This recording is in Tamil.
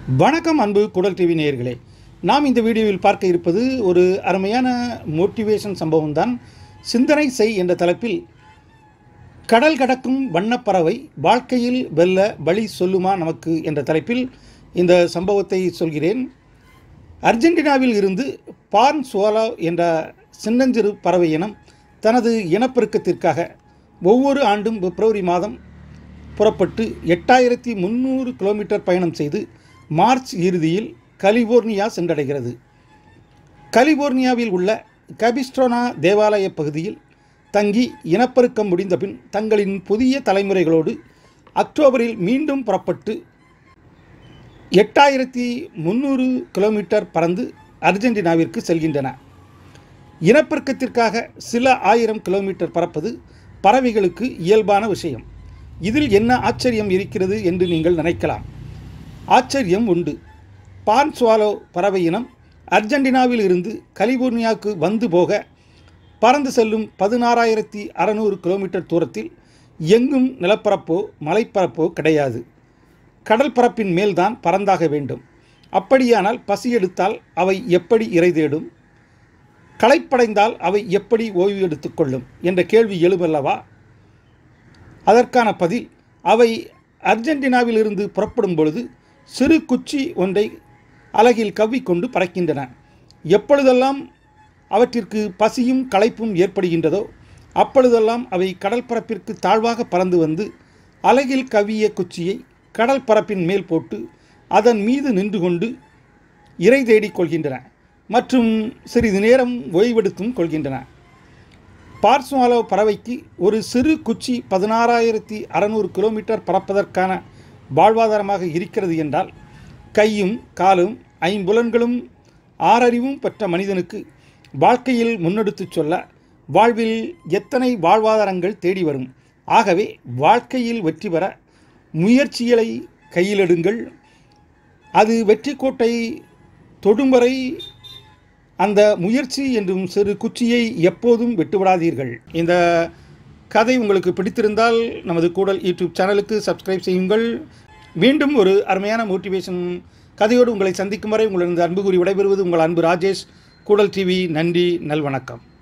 வணக்கம் அன்பு குடல் டிவி நேயர்களே நாம் இந்த வீடியோவில் பார்க்க இருப்பது ஒரு அருமையான மோட்டிவேஷன் சம்பவம் தான் சிந்தனை செய் என்ற தலைப்பில் கடல் கடக்கும் வண்ணப்பறவை வாழ்க்கையில் வெல்ல வழி சொல்லுமா நமக்கு என்ற தலைப்பில் இந்த சம்பவத்தை சொல்கிறேன் அர்ஜென்டினாவில் இருந்து பார்ன் சுவாலா என்ற சின்னஞ்சிறு பறவை இனம் தனது இனப்பெருக்கத்திற்காக ஒவ்வொரு ஆண்டும் பிப்ரவரி மாதம் புறப்பட்டு எட்டாயிரத்தி முந்நூறு கிலோமீட்டர் பயணம் செய்து மார்ச் இறுதியில் கலிபோர்னியா சென்றடைகிறது கலிபோர்னியாவில் உள்ள கபிஸ்ட்ரோனா தேவாலய பகுதியில் தங்கி இனப்பெருக்கம் முடிந்தபின் தங்களின் புதிய தலைமுறைகளோடு அக்டோபரில் மீண்டும் புறப்பட்டு எட்டாயிரத்தி முந்நூறு கிலோமீட்டர் பறந்து அர்ஜென்டினாவிற்கு செல்கின்றன இனப்பெருக்கத்திற்காக சில ஆயிரம் கிலோமீட்டர் பறப்பது பறவைகளுக்கு இயல்பான விஷயம் இதில் என்ன ஆச்சரியம் இருக்கிறது என்று நீங்கள் நினைக்கலாம் ஆச்சரியம் உண்டு பான் சுவாலோ பறவை இனம் அர்ஜென்டினாவில் இருந்து கலிபோர்னியாவுக்கு வந்து போக பறந்து செல்லும் பதினாறாயிரத்தி அறநூறு கிலோமீட்டர் தூரத்தில் எங்கும் நிலப்பரப்போ மலைப்பரப்போ கிடையாது கடல் பரப்பின் மேல்தான் பறந்தாக வேண்டும் அப்படியானால் பசி எடுத்தால் அவை எப்படி இறை தேடும் களைப்படைந்தால் அவை எப்படி ஓய்வு எடுத்துக்கொள்ளும் என்ற கேள்வி எழுமல்லவா அதற்கான பதில் அவை அர்ஜென்டினாவிலிருந்து புறப்படும் பொழுது சிறு குச்சி ஒன்றை அலகில் கவ்விக்கொண்டு பறக்கின்றன எப்பொழுதெல்லாம் அவற்றிற்கு பசியும் களைப்பும் ஏற்படுகின்றதோ அப்பொழுதெல்லாம் அவை கடல் பரப்பிற்கு தாழ்வாக பறந்து வந்து அலகில் கவ்விய குச்சியை கடல் பரப்பின் மேல் போட்டு அதன் மீது நின்று கொண்டு இறை தேடிக் கொள்கின்றன மற்றும் சிறிது நேரம் ஓய்வெடுத்தும் கொள்கின்றன பார்ஸ்வாலோ பறவைக்கு ஒரு சிறு குச்சி பதினாறாயிரத்தி அறநூறு கிலோமீட்டர் பறப்பதற்கான வாழ்வாதாரமாக இருக்கிறது என்றால் கையும் காலும் ஐம்புலன்களும் ஆறறிவும் பெற்ற மனிதனுக்கு வாழ்க்கையில் முன்னெடுத்துச் சொல்ல வாழ்வில் எத்தனை வாழ்வாதாரங்கள் தேடி வரும் ஆகவே வாழ்க்கையில் வெற்றி பெற முயற்சிகளை கையிலெடுங்கள் அது வெற்றி கோட்டை தொடும் வரை அந்த முயற்சி என்றும் சிறு குச்சியை எப்போதும் விட்டுவிடாதீர்கள் இந்த கதை உங்களுக்கு பிடித்திருந்தால் நமது கூடல் யூடியூப் சேனலுக்கு சப்ஸ்கிரைப் செய்யுங்கள் மீண்டும் ஒரு அருமையான மோட்டிவேஷன் கதையோடு உங்களை சந்திக்கும் வரை உங்களிடம் அன்பு கூறி விடைபெறுவது உங்கள் அன்பு ராஜேஷ் கூடல் டிவி நன்றி நல்வணக்கம்